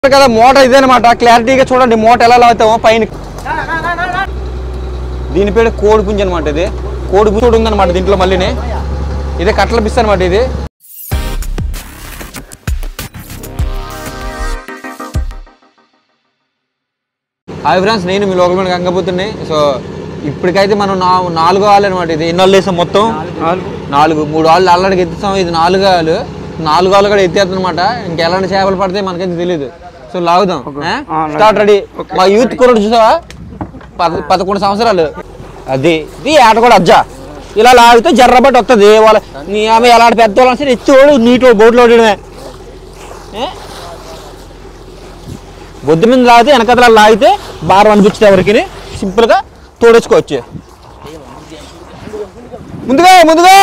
కదా మోట ఇదేనమాట క్లారిటీగా చూడండి మోట ఎలా లాగుతామో పైన దీని పేరు కోడి పుంజి అనమాట ఇది కోడి పుంజి కూడా ఉందన్నమాట దీంట్లో మళ్ళీని ఇదే కట్టల పిస్ అనమాట ఇది హాయ్ ఫ్రెండ్స్ నేను మీ లోకల్ గంగపోతుంది సో ఇప్పటికైతే మనం నా నాలుగో ఆలు అనమాట ఇది ఎన్ని ఆళ్ళు వేసాం మొత్తం నాలుగు మూడు ఆళ్ళు అల్లడికి ఎత్తుతాం ఇది నాలుగు ఆలు నాలుగు ఆళ్ళు కూడా ఎత్తేస్తాం అనమాట ఇంకెలాంటి చేపలు పడితే మనకైతే తెలియదు సో లాగుదాం స్టార్ట్ రెడీ మా యూత్ కుర్రాడు చూసావా పద పదకొండు సంవత్సరాలు అది ఇది ఆట కూడా అజ్జా ఇలా లాగితే జర్రబట్టి వస్తుంది వాళ్ళ నీ ఆమె ఎలాంటి పెద్ద వాళ్ళు సరే ఎత్తోడు నీటి బోట్లో ఓడడమే ఏ? బొద్దు మీద లాగితే వెనకతల లాగితే భారం అనిపించింది ఎవరికి సింపుల్గా తోడేసుకోవచ్చు ముందుగా ముందుగా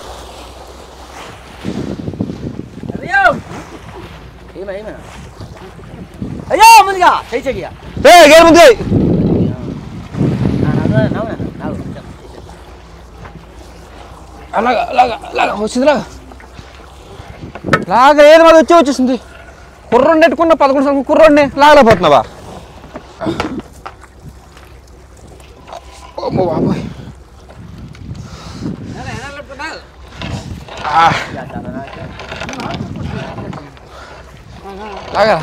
అయ్యో ముందుగా చేయిగా ఏ గేర్ ముందుగా అలాగా అలాగా అలాగా వచ్చింది లాగా లాగా ఏది మాది వచ్చి వచ్చేసింది కుర్రోడిని నెట్టుకున్న పదకొండు సంవత్సరం కుర్రోడిని లాగలేకపోతున్నావా అమ్మో బాబోయ్ ఆ. లాగలా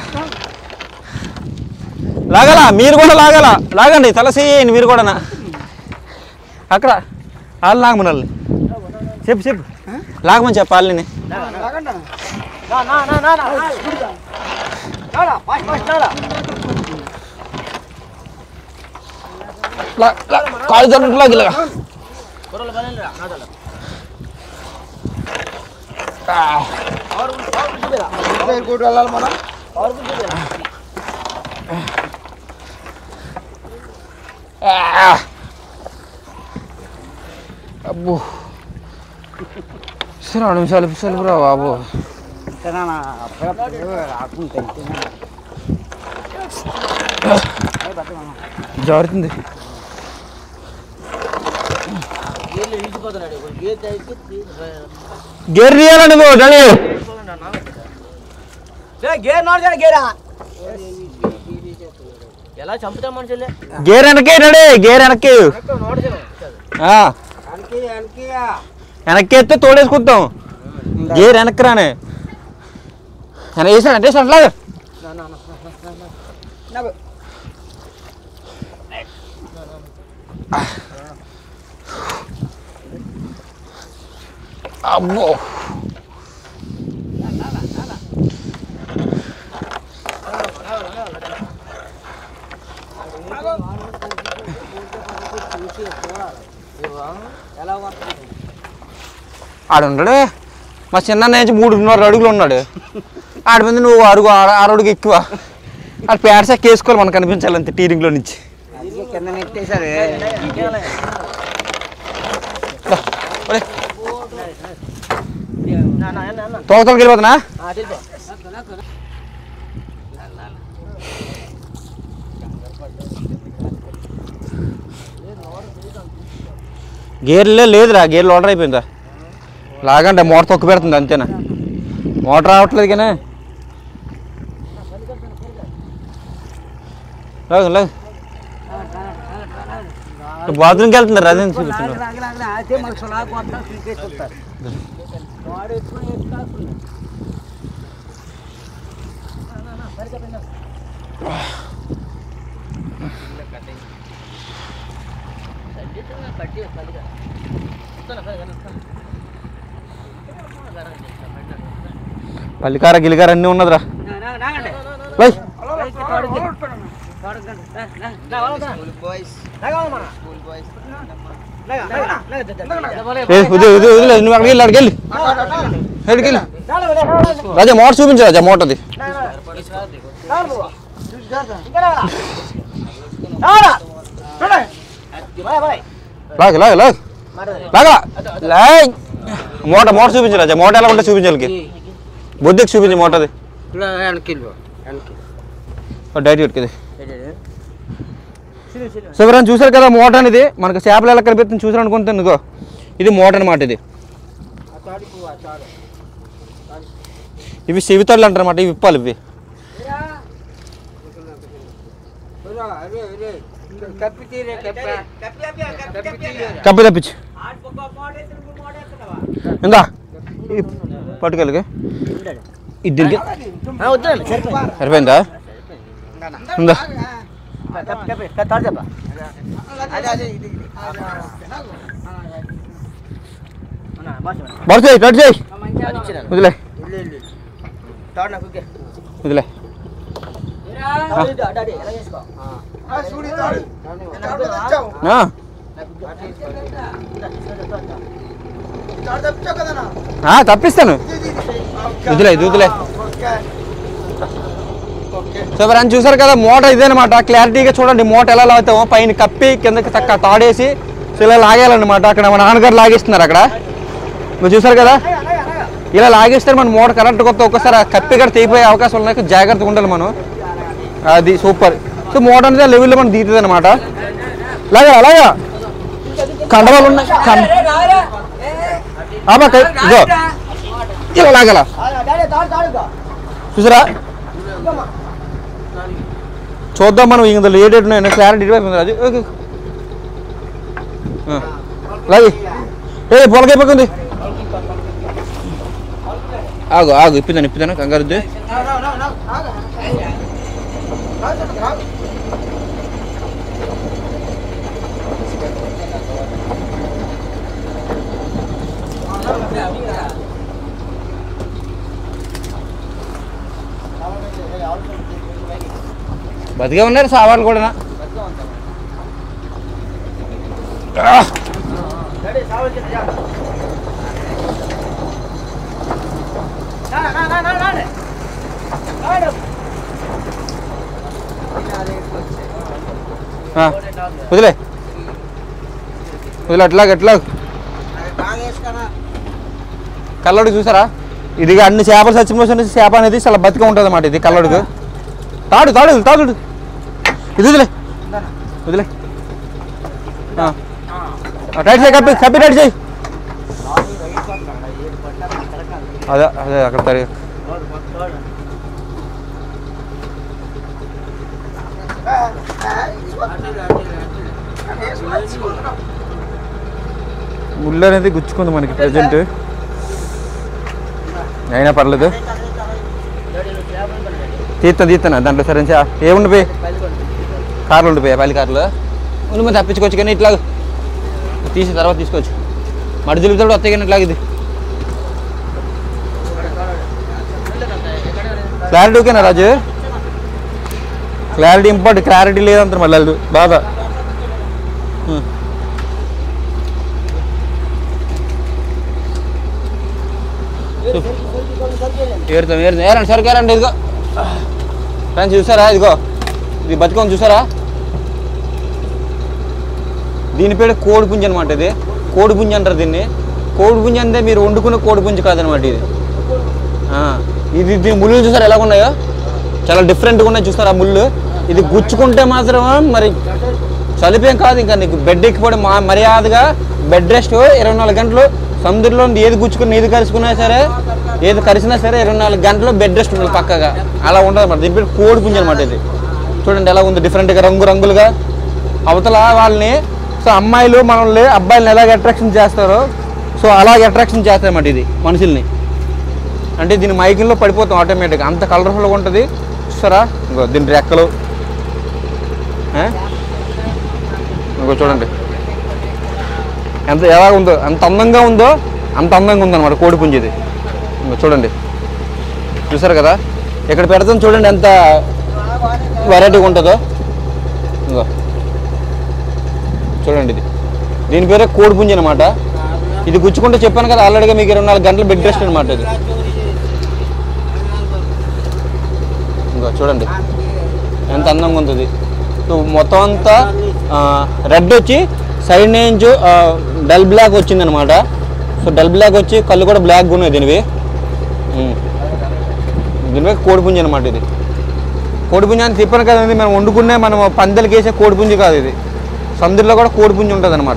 లాగలా మీరు కూడా లాగాల లాగండి తలసేయండి మీరు కూడా అక్కడ వాళ్ళు లాగమని వాళ్ళని చెప్పు చెప్పు లాగమని చెప్పు వాళ్ళని లా- లా- కాలు జరుగుతుంది లాగి ఇలాగా ఆ. ఆ. అబ్బో సరే రెండు నిమిషాలు నిమిషాలు రా బాబు జారుతుంది గేర్ తీయాలండి నువ్వు డాడీ గేర్ నోడు గేరా ఎలా చంపుతా మనుషులే గేర్ వెనకే డాడీ గేర్ వెనక్కి నోడు ఆ, వెనక్కి ఎత్తే తోడేసుకుంటాం గేర్ వెనక్కి రానే వెనక వేసాడు అంటే అట్లాగా అబ్బో ఎలా వస్తుంది ఆడు ఉన్నాడు మా చిన్న నుంచి మూడున్నర అడుగులు ఉన్నాడు ఆడి మీద నువ్వు అడుగు ఆడ- ఆరు అడుగు ఎక్కువ ఆడు ప్యాడ్ సెక్ వేసుకోవాలి మనకు కనిపించాలి అంతే టీరింగ్లో నుంచి కింద నెట్టేశారు ఒరే, తోకతలకి వెళ్ళిపోతున్నా గేర్లే లేదురా గేర్లు ఆర్డర్ అయిపోయిందా లాగండి మోటార్ తొక్కు పెడుతుంది అంతేనా మోటార్ రావట్లేదు కానీ లాగు లాగు బాత్రూమ్కి వెళ్తున్నారు అదే చూపిస్తున్నారు అయితే మనకు సులాగా కొత్త తీసుకొస్తారు వాడు ఎక్కువ వేసుకాకుండా పల్లికార గిలికార అన్నీ ఉన్నదిరా లై ఏ ఉదయ ఉదయ ఉదయ నువ్వు అక్కడికి వెళ్ళి అక్కడికి వెళ్ళి అక్కడికి వెళ్ళి రాజా మోటార్ చూపించు రాజా మోటార్ది లాగ లాగ లాగ లాగా లాయ్ మోటార్ మోటార్ చూపించు రాజా మోటార్ ఎలా ఉంటే చూపించాలి బొద్దుకి చూపించు మోటార్ది డైరెక్ట్ పెట్టుకుంది సో ఎవరైనా చూసారు కదా మోటార్ అనేది మనకు చేపలు ఎలా కనిపిస్తుంది చూసారు అనుకుంటాను ఇదిగో ఇది మోటార్ అనమాట ఇది ఇవి చెవితాళ్ళు అంటారన్నమాట ఇవి విప్పాలి ఇవి కప్పి తీరే కప్ప కప్పు తెప్పించు ఇందా ఈ పట్టుకెళ్ళకి ఇది దీనికి వద్దండి సరిపోయి సరిపోయిందా ఉందా కప్పి కప్పి తాడు చెప్ప అదే అదే ఇది ఇది. అన్నా, బాస్ ఇవ్వండి. బస్ చేయి కట్ చేయి అది ఇచ్చినాను. వదిలే ఇల్లు, ఇల్లు, ఇల్లు. తాడు నాకు ఓకే. వదిలే ఆ, ఇది, అటు, అటు, ఎలా చేసుకో? ఆ. నాకు ఇవ్వరా? ఆ, నాకు ఇవ్వరా? ఆ, తప్పిస్తాను వదిలే ఇది వదిలే సో మరి అని చూసారు కదా మోటార్ ఇదేనమాట క్లారిటీగా చూడండి మోటార్ ఎలా లాగుతామో పైన కప్పి కిందకి తక్క తాడేసి సో ఇలా లాగేయాలన్నమాట అక్కడ మా నాన్నగారు లాగేస్తున్నారు అక్కడ మీరు చూసారు కదా ఇలా లాగేస్తే మన మోటార్ కరెక్ట్ కొత్త ఒక్కసారి ఆ కప్పి కూడా తెగిపోయే అవకాశం ఉన్నాయి జాగ్రత్తగా ఉండాలి మనం అది సూపర్ సో మోటార్ అనేది లెవెల్లో మనం దిగుతుంది అనమాట లాగా అలాగా కండవాళ్ళు ఉన్నాయి కండ ఆపా, కై- ఇగో ఇలా లాగల ఆ, డాడీ, తాడు, తాడు ఇగో. చూసారా చూద్దాం మనం ఇందులో ఏ డేట్ ఉన్నాయో క్లారిటీ ఇటువైపు రాజు ఓకే ఆ, లాగి ఏ పొలకైపోతుంది ఆగు ఆగు ఇప్పిందాను ఇప్పిందాను కంగారు వద్దు. బతికే ఉన్నారు సావాళ్ళు కూడా డాడీ, సావు వచ్చింది, జా. నా, నా, నా, నా, నానే. నాడు. వదిలే వదిలే అట్లా అట్లా బాగా వేసుకున్నా. కల్లడు చూసారా ఇది అన్ని చేపలు చచ్చిపోసిన చేప అనేది చాలా బతిగా ఉంటుంది అన్నమాట ఇది కల్లడుకు తాడు తాడు తాడు ఇది వదిలే వదిలే ఆ. ఆ, టైట్ చేయి కప్పి కప్పి టైట్ చేయి అదే అదే అక్కడ తరి ముళ్ళు అనేది గుచ్చుకుంది మనకి ప్రజెంట్ అయినా పర్లేదు తీస్తాను తీస్తాను దాంట్లో సరే చా ఏముండిపోయి కార్లు ఉండిపోయా పల్లి కార్లు ఉండి మరి తప్పించుకోవచ్చు కానీ ఇట్లా తీసిన తర్వాత తీసుకోవచ్చు మడి తిరుగుతాడు వస్తాయి కానీ ఇట్లాగ ఇది క్లారిటీ ఓకేనా రాజు క్లారిటీ ఇంపార్టెంట్ క్లారిటీ లేదంటారు మళ్ళీ వాళ్ళు బాధ ఉం. ఏరుతాం ఏరుతాం ఏరండి సరికి ఏరండి ఇదిగో ఫ్రెండ్స్ చూసారా ఇదిగో ఇది బతుకొని చూసారా దీని పేరు కోడి పుంజి అనమాట ఇది కోడి పుంజి అంటారు దీన్ని కోడి పుంజి అంటే మీరు వండుకునే కోడి పుంజి కాదనమాట ఇది ఆ, ఇది దీని ముళ్ళు చూసారా ఎలా ఉన్నాయో చాలా డిఫరెంట్గా ఉన్నాయి చూస్తారా ఆ ముళ్ళు ఇది గుచ్చుకుంటే మాత్రం మరి చలిపేం కాదు ఇంకా నీకు బెడ్ ఎక్కిపోవడం మా మర్యాదగా బెడ్ రెస్ట్ ఇరవై నాలుగు గంటలు సముద్రంలో ఏది గుచ్చుకుని ఏది కరుచుకున్నా సరే ఏది కరిచినా సరే ఇరవై నాలుగు గంటలు బెడ్ రెస్ట్ ఉండాలి పక్కగా అలా ఉండదు అనమాట దీని పేరు కోడి పుంజి అనమాట ఇది చూడండి ఎలా ఉంది డిఫరెంట్గా రంగు రంగులుగా అవతల వాళ్ళని సో అమ్మాయిలు మనల్ని అబ్బాయిలను ఎలాగ అట్రాక్షన్ చేస్తారో సో అలాగే అట్రాక్షన్ చేస్తారన్నమాట ఇది మనుషుల్ని అంటే దీని మైకింగ్లో పడిపోతాం ఆటోమేటిక్గా అంత కలర్ఫుల్గా ఉంటుంది చూస్తారా ఇంకో దీని రెక్కలు ఆ? ఇంకో చూడండి ఎంత ఎలా ఉందో ఎంత అందంగా ఉందో అంత అందంగా ఉందన్నమాట కోడి పుంజి ఇది ఇంకో చూడండి చూసారు కదా ఇక్కడ పెడతాం చూడండి ఎంత వెరైటీగా ఉంటుందో ఇంకో చూడండి ఇది దీని పేరే కోడి పుంజి అనమాట ఇది గుచ్చుకుంటే చెప్పాను కదా ఆల్రెడీగా మీకు ఇరవై నాలుగు గంటలు బెడ్ రెస్ట్ అనమాట ఇది ఇంకో చూడండి ఎంత అందంగా ఉంటుంది సో మొత్తం అంతా రెడ్ వచ్చి సైడ్ నుంచి డల్ బ్లాక్ వచ్చింది అనమాట సో డల్ బ్లాక్ వచ్చి కళ్ళు కూడా బ్లాక్గా ఉన్నాయి దీనివి ఉమ్. దీనిపై కోడిపుంజి అనమాట ఇది కోడిపుంజి అని తిప్పను కదండి మనం వండుకునే మనం పందెలకి వేసే కోడిపుంజి కాదు ఇది సందులో కూడా కోడిపుంజి ఉంటుంది అనమాట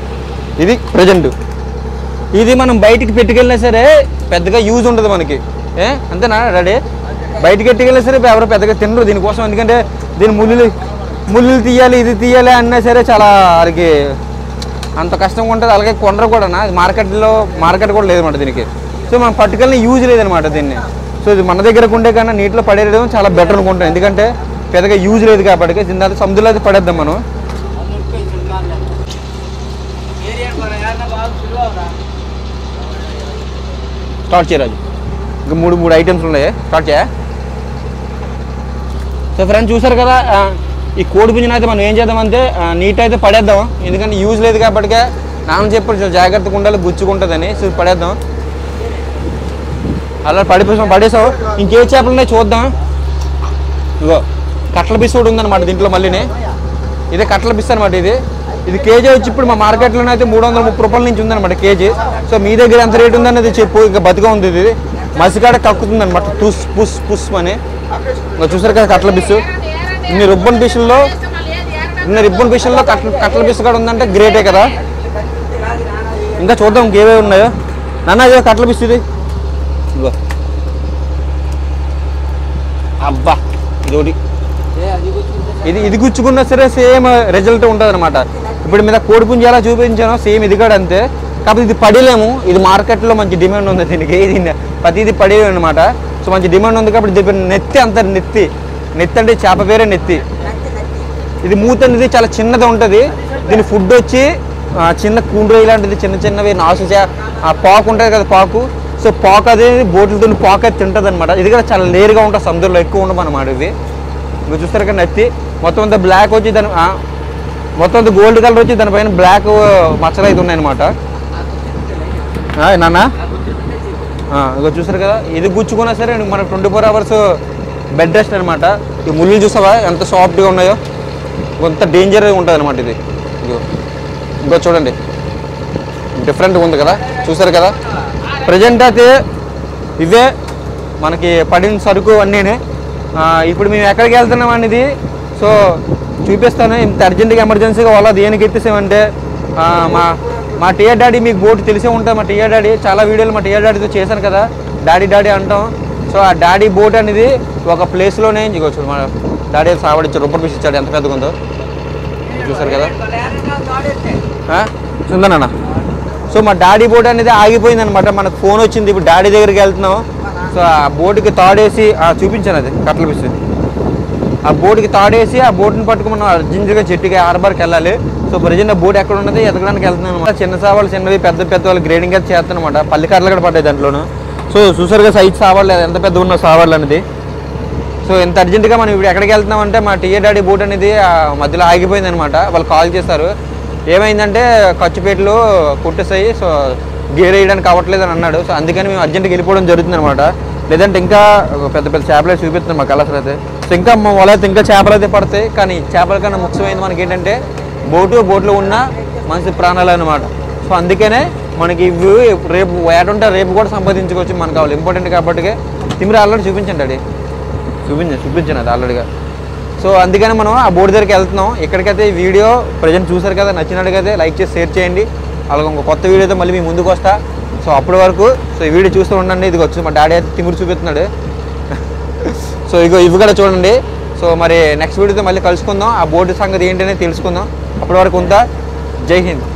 ఇది ప్రజెంట్ ఇది మనం బయటికి పెట్టుకెళ్ళినా సరే పెద్దగా యూజ్ ఉంటుంది మనకి ఏ అంతేనా రెడీ బయటికి ఎట్టుకెళ్ళినా సరే ఎవరు పెద్దగా తినరు దీనికోసం ఎందుకంటే దీని ముళ్ళు ముళ్ళు తీయాలి ఇది తీయాలి అన్నా సరే చాలా వాళ్ళకి అంత కష్టంగా ఉంటుంది అలాగే కొనరు కూడా మార్కెట్లో మార్కెట్ కూడా లేదన్నమాట దీనికి సో మనం పట్టుకెళ్ళిన యూజ్ లేదనమాట దీన్ని సో ఇది మన దగ్గరకు ఉండే కన్నా నీటిలో పడేయడం చాలా బెటర్ అనుకుంటాం ఎందుకంటే పెద్దగా యూజ్ లేదు కాబట్టి దీని తర్వాత సముద్రంలో అయితే పడేద్దాం మనం స్టార్ట్ చేయరాజు ఇంకా మూడు మూడు ఐటమ్స్ ఉన్నాయి స్టార్ట్ చేయ సో ఫ్రెండ్స్ చూసారు కదా ఆ, ఈ కోడి పుంజుని అయితే మనం ఏం చేద్దామంటే ఆ, నీట్ అయితే పడేద్దాం ఎందుకంటే యూజ్ లేదు కాబట్టి నాన్న చెప్పాడు చాలా జాగ్రత్తగా ఉండాలి గుచ్చుకుంటుందని సో పడేద్దాం అలా పడిపోసాం పడేసావు ఇంకే చేపలు ఉన్నాయి చూద్దాం ఇగో కట్ల బిస్ కూడా ఉందన్నమాట దీంట్లో మళ్ళీనే ఇదే కట్ల బిస్ అనమాట ఇది ఇది కేజీ వచ్చి ఇప్పుడు మా మార్కెట్లోనే అయితే మూడు వందల ముప్పై రూపాయల నుంచి ఉందన్నమాట కేజీ సో మీ దగ్గర ఎంత రేట్ ఉందనేది చెప్పు ఇంకా బతిగా ఉంది ఇది మసికాడ కక్కుతుంది అనమాట టుస్ పుస్ పుస్ అని ఇంకా చూసారు కదా కట్ల బిస్సు ఇన్ని రుబ్బన్ బిస్సుల్లో ఇన్ని రిబ్బన్ బిస్సుల్లో కట్ల కట్ల బిస్సు కూడా ఉందంటే గ్రేటే కదా ఇంకా చూద్దాం ఇంకేవే ఉన్నాయో నాన్న ఇదే కట్ల బిస్సు ఇది ఇదిగో అబ్బా ఇది ఒకటి ఇది ఇది గుచ్చుకున్నా సరే సేమ్ రిజల్ట్ ఉంటుంది అనమాట ఇప్పుడు మీద కోడిపుంజి ఎలా చూపించానో సేమ్ ఇది కూడా అంతే కాకపోతే ఇది పడిలేము ఇది మార్కెట్లో మంచి డిమాండ్ ఉంది దీనికి ఇది ప్రతిది పడేవి అనమాట సో మంచి డిమాండ్ ఉంది కాబట్టి దీని నెత్తి అంత నెత్తి నెత్తి అంటే చేప పేరే నెత్తి ఇది మూత అనేది చాలా చిన్నది ఉంటుంది దీని ఫుడ్ వచ్చి ఆ, చిన్న కూండ్రు ఇలాంటిది చిన్న చిన్నవి నాసు చే- ఆ పాకు ఉంటుంది కదా పాకు సో పాకు అనేది బోట్లతో పాకు అది తింటుంది అనమాట ఇది కూడా చాలా లేరుగా ఉంటుంది సముద్రంలో ఎక్కువ ఉండదు అనమాట ఇది మీరు చూస్తారు కదా నెత్తి మొత్తం అంతా బ్లాక్ వచ్చి దాని ఆ, మొత్తం అంతా గోల్డ్ కలర్ వచ్చి దానిపైన బ్లాక్ మచ్చలు అయితే ఉన్నాయన్నమాట ఆ, నాన్న ఆ, ఇగో చూసారు కదా ఇది గుచ్చుకున్నా సరే మనకు twenty four hours bed rest అనమాట ఈ ముళ్ళు చూసావా ఎంత సాఫ్ట్గా ఉన్నాయో కొంత డేంజర్ ఉంటుంది అనమాట ఇది ఇగో ఇంకో చూడండి డిఫరెంట్గా ఉంది కదా చూసారు కదా ప్రజెంట్ అయితే ఇవే మనకి పడిన సరుకు అన్నీనే ఆ, ఇప్పుడు మేము ఎక్కడికి వెళ్తున్నాం అనేది సో చూపిస్తాను ఇంత అర్జెంటుగా ఎమర్జెన్సీగా వాళ్ళ దేనికి ఎత్తేసామంటే ఆ, మా మా టీఆర్ డాడీ మీకు బోట్ తెలిసే ఉంటుంది మా టీఆర్ డాడీ చాలా వీడియోలు మా టీఆర్ డాడీతో చేశాను కదా డాడీ డాడీ అంటాం సో ఆ డాడీ బోట్ అనేది ఒక ప్లేస్లోనే చూడవచ్చు మా డాడీ సావడిచ్చాడు రూపాయలు పీస్ ఇచ్చాడు ఎంత పెద్దగా ఉందో చూసారు కదా చూందన్న సో మా డాడీ బోట్ అనేది ఆగిపోయింది అనమాట మనకు ఫోన్ వచ్చింది ఇప్పుడు డాడీ దగ్గరికి వెళ్తున్నాం సో ఆ బోటుకి తాడేసి ఆ, చూపించాను అది కట్టల పిసి ఆ బోట్కి తాడేసి ఆ బోట్ని పట్టుకుని మనం అర్జెంటుగా చెట్టుకి హార్బర్కి వెళ్ళాలి సో ప్రజెంట్ ఆ బోట్ ఎక్కడ ఉన్నది ఎదగడానికి వెళ్తున్నాను అనమాట చిన్న సావాళ్ళు చిన్నవి పెద్ద పెద్ద వాళ్ళు గ్రేడింగ్ అయితే చేస్తాను అనమాట పల్లికర్రలు కూడా పడ్డాయి దాంట్లోను సో చూసారుగా సైజ్ సావాళ్ళు ఎంత పెద్ద ఉన్న సావాళ్ళు అనేది సో ఎంత అర్జెంటుగా మనం ఇప్పుడు ఎక్కడికి వెళ్తున్నాం అంటే మా టీఏ డాడీ బోట్ అనేది ఆ మధ్యలో ఆగిపోయింది అనమాట వాళ్ళు కాల్ చేశారు ఏమైందంటే ఖర్చుపేటలో కొట్టేసాయి సో గేర్ వేయడానికి అవ్వట్లేదు అని అన్నాడు సో అందుకని మేము అర్జెంట్గా వెళ్ళిపోవడం జరుగుతుంది అనమాట లేదంటే ఇంకా పెద్ద పెద్ద చేపలు అయితే చూపిస్తున్నాం మా కలర్స్ అయితే సో ఇంకా మా వాళ్ళ అయితే ఇంకా చేపలు అయితే పడతాయి కానీ చేపల కన్నా ముఖ్యమైనది మనకి ఏంటంటే బోటు బోట్లో ఉన్న మనిషి ప్రాణాలు అనమాట సో అందుకనే మనకి ఇవి రేపు ఏడుంటే రేపు కూడా సంపాదించుకోవచ్చు మనకు కావాలి ఇంపార్టెంట్ కాబట్టి తిమిరి ఆల్రెడీ చూపించండి డాడీ చూపించండి చూపించాను అది ఆల్రెడీగా సో అందుకని మనం ఆ బోర్డు దగ్గరికి వెళ్తున్నాం ఇక్కడికైతే ఈ వీడియో ప్రజెంట్ చూసారు కదా నచ్చినట్టుగైతే లైక్ చేసి షేర్ చేయండి అలాగే ఇంకో కొత్త వీడియోతో మళ్ళీ మీ ముందుకు వస్తా సో అప్పటి వరకు సో ఈ వీడియో చూస్తూ ఉండండి ఇది వచ్చి మా డాడీ అయితే తిమురు చూపిస్తున్నాడు సో ఇగో ఇవి కూడా చూడండి సో మరి నెక్స్ట్ వీడియోతో మళ్ళీ కలుసుకుందాం ఆ బోర్డు సంగతి ఏంటనేది తెలుసుకుందాం అప్పటి వరకు ఉందా జై హింద్